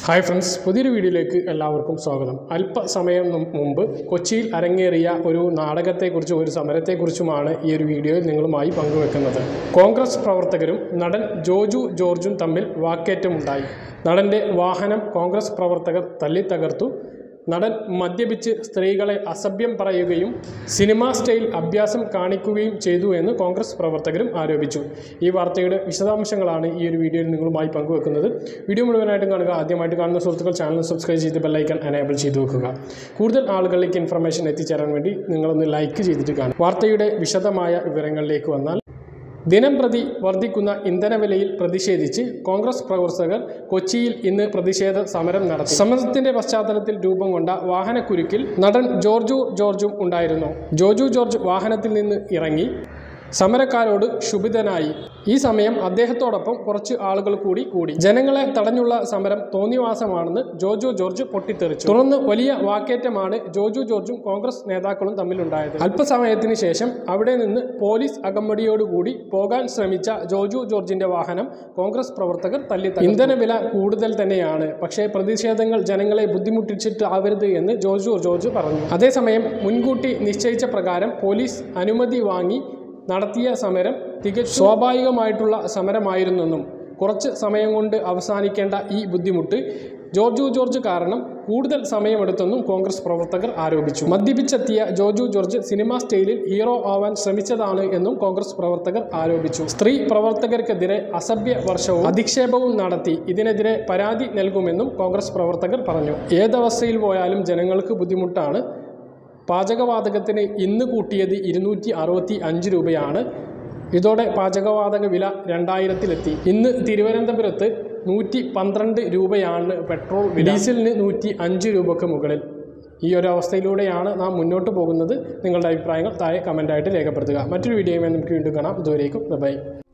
Hi friends പുതിയൊരു വീഡിയോയിലേക്ക് എല്ലാവർക്കും സ്വാഗതം അല്പസമയം നും- മുമ്പ് കൊച്ചിയിൽ അരങ്ങേറിയ ഒരു നാടകത്തെക്കുറിച്ചും ഒരു സമരത്തെക്കുറിച്ചുമാണ് ഈ ഒരു വീഡിയോയിൽ നിങ്ങളുമായി പങ്കുവെക്കുന്നത് കോൺഗ്രസ് പ്രവർത്തകരും നടൻ ജോജു ജോർജും തമ്മിൽ വാക്കേറ്റമുണ്ടായി നടൻ്റെ വാഹനം കോൺഗ്രസ് പ്രവർത്തകർ തല്ലിത്തകർത്തു നടൻ മദ്യപിച്ച് സ്ത്രീകളെ അസഭ്യം പറയുകയും സിനിമാ സ്റ്റൈൽ അഭ്യാസം കാണിക്കുകയും ചെയ്തു എന്ന് കോൺഗ്രസ് പ്രവർത്തകരും ആരോപിച്ചു ഈ വാർത്തയുടെ വിശദാംശങ്ങളാണ് ഈ ഒരു വീഡിയോയിൽ നിങ്ങളുമായി പങ്കുവെക്കുന്നത് വീഡിയോ മുഴുവനായിട്ടും കാണുക ആദ്യമായിട്ട് കാണുന്ന സുഹൃത്തുക്കൾ ചാനൽ സബ്സ്ക്രൈബ് ചെയ്ത് ബെല്ലൈക്കൺ എനേബിൾ ചെയ്ത് വെക്കുക കൂടുതൽ ആളുകളിലേക്ക് ഇൻഫർമേഷൻ എത്തിച്ചേരാൻ വേണ്ടി നിങ്ങളൊന്ന് ലൈക്ക് ചെയ്തിട്ട് കാണും വാർത്തയുടെ വിശദമായ വിവരങ്ങളിലേക്ക് വന്നാൽ ദിനം പ്രതി വർദ്ധിക്കുന്ന ഇന്ധനവിലയിൽ പ്രതിഷേധിച്ച് കോൺഗ്രസ് പ്രവർത്തകർ കൊച്ചിയിൽ ഇന്ന് പ്രതിഷേധ സമരം നടത്തി സമരത്തിന്റെ പശ്ചാത്തലത്തിൽ രൂപം കൊണ്ട വാഹനക്കുരുക്കിൽ നടൻ ജോർജു ജോർജും ഉണ്ടായിരുന്നു ജോജു ജോർജ് വാഹനത്തിൽ നിന്ന് ഇറങ്ങി സമരക്കാരോട് ക്ഷുഭിതനായി ഈ സമയം അദ്ദേഹത്തോടൊപ്പം കുറച്ച് ആളുകൾ കൂടി കൂടി ജനങ്ങളെ തടഞ്ഞുള്ള സമരം തോന്നിവാസമാണെന്ന് ജോജു ജോർജ് പൊട്ടിത്തെറിച്ചു തുടർന്ന് വലിയ വാക്കേറ്റമാണ് ജോജു ജോർജും കോൺഗ്രസ് നേതാക്കളും തമ്മിലുണ്ടായത് അല്പസമയത്തിന് ശേഷം അവിടെ നിന്ന് പോലീസ് അകമ്പടിയോടുകൂടി പോകാൻ ശ്രമിച്ച ജോജു ജോർജിന്റെ വാഹനം കോൺഗ്രസ് പ്രവർത്തകർ തല്ലി ഇന്ധനവില കൂടുതൽ തന്നെയാണ് പക്ഷേ പ്രതിഷേധങ്ങൾ ജനങ്ങളെ ബുദ്ധിമുട്ടിച്ചിട്ടാവരുത് എന്ന് ജോജു ജോർജ് പറഞ്ഞു അതേസമയം മുൻകൂട്ടി നിശ്ചയിച്ച പ്രകാരം പോലീസ് അനുമതി വാങ്ങി നടത്തിയ സമരം തികച്ചും സ്വാഭാവികമായിട്ടുള്ള സമരമായിരുന്നെന്നും കുറച്ച് സമയം കൊണ്ട് അവസാനിക്കേണ്ട ഈ ബുദ്ധിമുട്ട് ജോർജു ജോർജ് കാരണം കൂടുതൽ സമയമെടുത്തെന്നും കോൺഗ്രസ് പ്രവർത്തകർ ആരോപിച്ചു മദ്യപിച്ചെത്തിയ ജോർജു ജോർജ് സിനിമാ സ്റ്റൈലിൽ ഹീറോ ആവാൻ ശ്രമിച്ചതാണ് എന്നും കോൺഗ്രസ് പ്രവർത്തകർ ആരോപിച്ചു സ്ത്രീ പ്രവർത്തകർക്കെതിരെ അസഭ്യ വർഷവും അധിക്ഷേപവും നടത്തി ഇതിനെതിരെ പരാതി നൽകുമെന്നും കോൺഗ്രസ് പ്രവർത്തകർ പറഞ്ഞു ഏതവസ്ഥയിൽ പോയാലും ജനങ്ങൾക്ക് ബുദ്ധിമുട്ടാണ് പാചകവാതകത്തിന് ഇന്ന് കൂട്ടിയത് ഇരുന്നൂറ്റി അറുപത്തി അഞ്ച് രൂപയാണ് ഇതോടെ പാചകവാതക വില രണ്ടായിരത്തിലെത്തി ഇന്ന് തിരുവനന്തപുരത്ത് നൂറ്റി പന്ത്രണ്ട് രൂപയാണ് പെട്രോൾ വില. ഡീസലിന് നൂറ്റി അഞ്ച് രൂപയ്ക്ക് മുകളിൽ ഈ ഒരു അവസ്ഥയിലൂടെയാണ് നാം മുന്നോട്ട് പോകുന്നത് നിങ്ങളുടെ അഭിപ്രായങ്ങൾ താഴെ കമൻ്റായിട്ട് രേഖപ്പെടുത്തുക മറ്റൊരു വീഡിയോയുമായി നമുക്ക് വീണ്ടും കാണാം ഇതുവരേക്കും ബൈ